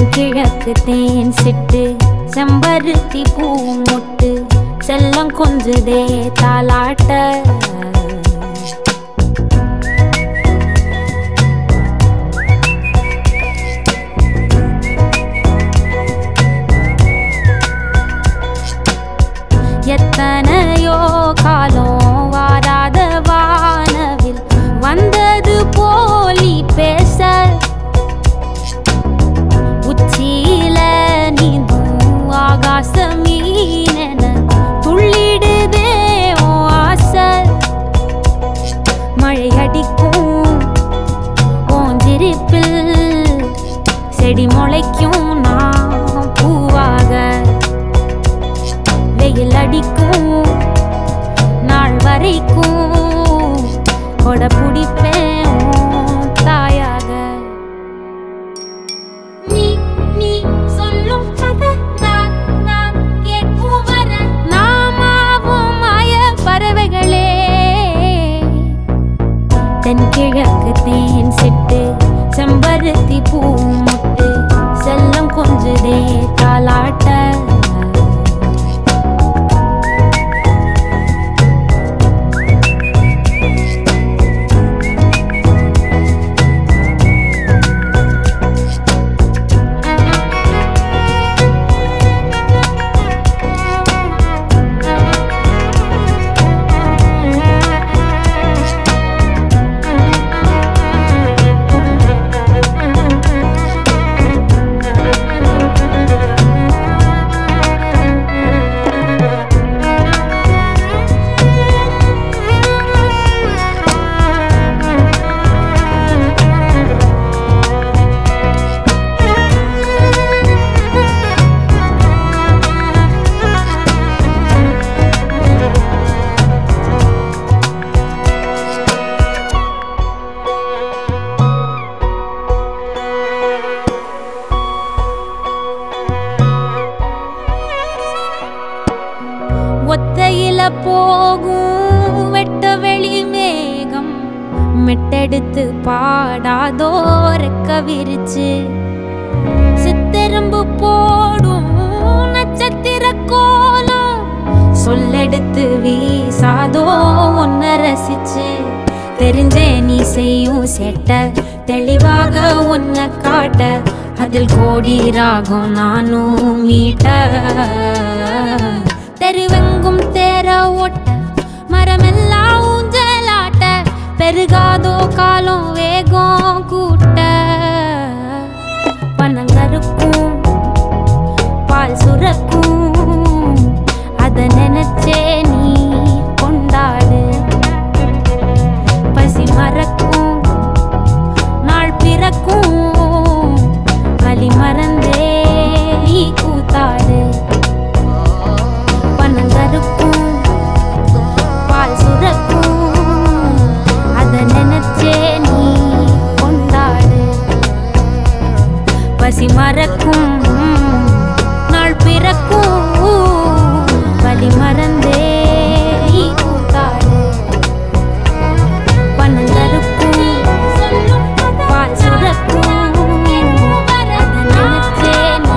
தென்கிழக்கு தேன் சிட்டு செம்பருத்தி பூ முட்டு செல்லம் கொஞ்சுதே தாலாட்ட எத்தனையோ காலம் வாராத வானவில் வந்தது போலி பேச உச்சியில நீந்தும் ஆகாச மீனென துள்ளிடுதே உன் ஆசை மழை அடிக்கும் ஓஞ்சிருப்பில் செடி முளைக்கும் நான் பூவாக வெயில் அடிக்கும் நாள் வரைக்கும் கொடை பிடிப்பேன் உன் தாயாக நீ நீ சொல்லும் கதை நான் நான் கேட்கும் வர நாமாவும் மாய பறவைகளே தென்கிழக்கு தேன் சிட்டு செம்பருத்தி பூ முட்டு செல்லம் கொஞ்சுதே தாலாட்ட ஒத்தையில போகும் வெட்ட வெளி மேகம் மெட்டெடுத்து பாடாதோ ரெக்க விரிச்சு சித்தெரும்பு போடும் நட்சத்திர கோலம் சொல்லெடுத்து வீசாதோ ஒன்ன ரசிச்சு தெரிஞ்சே நீ செய்யும் செட்ட தெளிவாக உன்னை காட்ட அதில் கோடி ராகம் நானும் மீட்ட தெருவெங்கும் தேர ஓட்ட மரமெல்லாம் ஊஞ்சலாட்ட பெருகாதோ காலம் வேகம் கூட்ட பனங்கருக்கும் பால் சுரக்கும் அத நினைச்சே நீ கொண்டாடு பசி மறக்கும் நாள் பிறக்கும் வலி மறந்தே நீ கூத்தாடு பனங்கருக்கும் பால் சுரக்கும் அத நினைச்சே நீ கொண்டாடு பசி மறக்கும் நாள் பிறக்கும் வலி மறந்தே நீ கூத்தாடு பனங்கருக்கும் பால் சுரக்கும் அத நினைச்சே நீ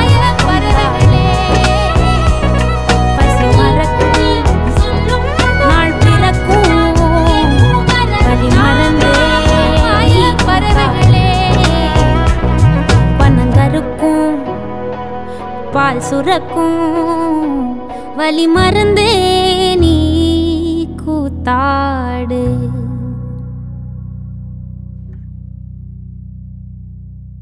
பசி மறக்கும் நாள் பிறக்கும் வலி மறந்தே பறவைகளே பனங்கருக்கும் பால் சுரக்கும் வலி மறந்தே நீ கூத்தாடு